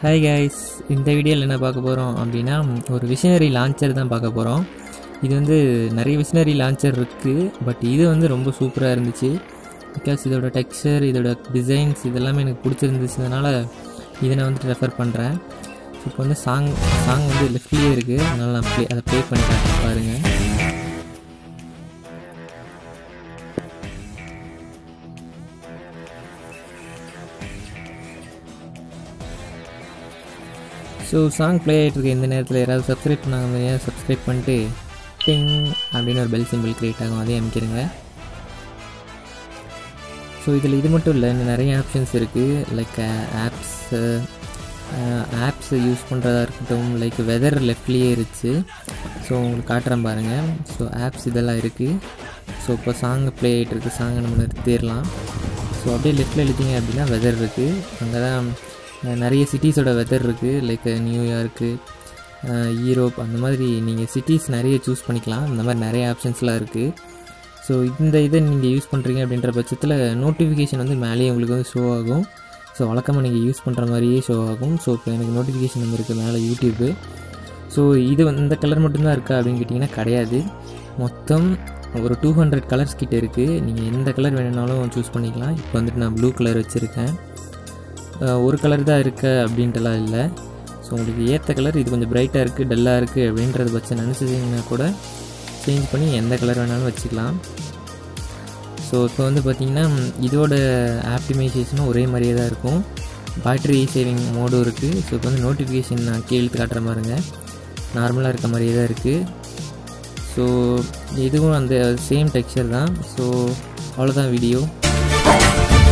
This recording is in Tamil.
ஹாய் கைஸ் இந்த வீடியோவில் என்ன பார்க்க போகிறோம் அப்படின்னா ஒரு விஷனரி லான்ச்சர் தான் பார்க்க போகிறோம் இது வந்து நிறைய விஷனரி லான்ச்சர் இருக்குது பட் இது வந்து ரொம்ப சூப்பராக இருந்துச்சு பிகாஸ் இதோட டெக்ஸ்சர் இதோட டிசைன்ஸ் இதெல்லாமே எனக்கு பிடிச்சிருந்துச்சதுனால இதை நான் வந்துட்டு ரெஃபர் பண்ணுறேன் இப்போ வந்து சாங் சாங் வந்து லெஃப்ட்லேயே இருக்குது அதனால் நான் ப்ளே அதை ப்ளே பண்ணி காட்டுறேன் பாருங்கள் ஸோ சாங் ப்ளே ஆகிட்டு இருக்க இந்த நேரத்தில் யாராவது சப்ஸ்கிரைப் பண்ணாங்க மாதிரியா சப்ஸ்கிரைப் பண்ணிட்டு டிங் அப்படின்னு ஒரு பெல் சிம்பிள் க்ரியேட் ஆகும் அதையும் அமைக்கிறேங்க ஸோ இதில் இது மட்டும் இல்லை இன்னும் நிறைய ஆப்ஷன்ஸ் இருக்குது லைக் ஆப்ஸு ஆப்ஸ் யூஸ் பண்ணுறதா இருக்கட்டும் லைக் வெதர் லெஃப்ட்லேயே இருந்துச்சு ஸோ உங்களுக்கு காட்டுறேன் பாருங்கள் ஸோ ஆப்ஸ் இதெல்லாம் இருக்குது ஸோ இப்போ சாங் ப்ளே ஆகிட்டு இருக்குது சாங்கை நம்ம நிறுத்திடலாம் ஸோ அப்படியே லெஃப்ட்டில் எழுதிங்க அப்படின்னா வெதர் இருக்குது அங்கே தான் நிறைய சிட்டிஸோட வெதர் இருக்குது லைக் நியூயார்க்கு ஈரோப் அந்த மாதிரி நீங்கள் சிட்டிஸ் நிறைய சூஸ் பண்ணிக்கலாம் இந்த மாதிரி நிறைய ஆப்ஷன்ஸ்லாம் இருக்குது ஸோ இந்த இதை நீங்கள் யூஸ் பண்ணுறீங்க அப்படின்ற பட்சத்தில் நோட்டிஃபிகேஷன் வந்து மேலேயே உங்களுக்கு வந்து ஷோ ஆகும் ஸோ வழக்கமாக நீங்கள் யூஸ் பண்ணுற மாதிரியே ஷோ ஆகும் ஸோ இப்போ எனக்கு நோட்டிஃபிகேஷன் வந்துருக்கு மேலே யூடியூப்பு ஸோ இது வந்து இந்த கலர் மட்டும்தான் இருக்கா அப்படின்னு கேட்டிங்கன்னா கிடையாது மொத்தம் ஒரு டூ ஹண்ட்ரட் கலர்ஸ் கிட்டே இருக்குது நீங்கள் எந்த கலர் வேணுனாலும் சூஸ் பண்ணிக்கலாம் இப்போ வந்துட்டு நான் ப்ளூ கலர் வச்சுருக்கேன் ஒரு கலர் தான் இருக்க அப்படின்ட்டுலாம் இல்லை ஸோ உங்களுக்கு ஏற்ற கலர் இது கொஞ்சம் பிரைட்டாக இருக்குது டல்லாக இருக்குது அப்படின்றத பட்சம் நினச்சிங்கன்னா கூட சேஞ்ச் பண்ணி எந்த கலர் வேணாலும் வச்சுக்கலாம் ஸோ இப்போ வந்து பார்த்திங்கன்னா இதோட ஆப்டிமைசேஷனும் ஒரே மாதிரியே தான் இருக்கும் பேட்ரி சேவிங் மோடும் இருக்குது ஸோ இப்போ வந்து நோட்டிஃபிகேஷன் நான் கீழே காட்டுற மாதிரிங்க நார்மலாக இருக்க மாதிரியே தான் இருக்குது ஸோ இதுவும் அந்த சேம் டெக்ஸ்சர் தான் ஸோ அவ்வளோதான் வீடியோ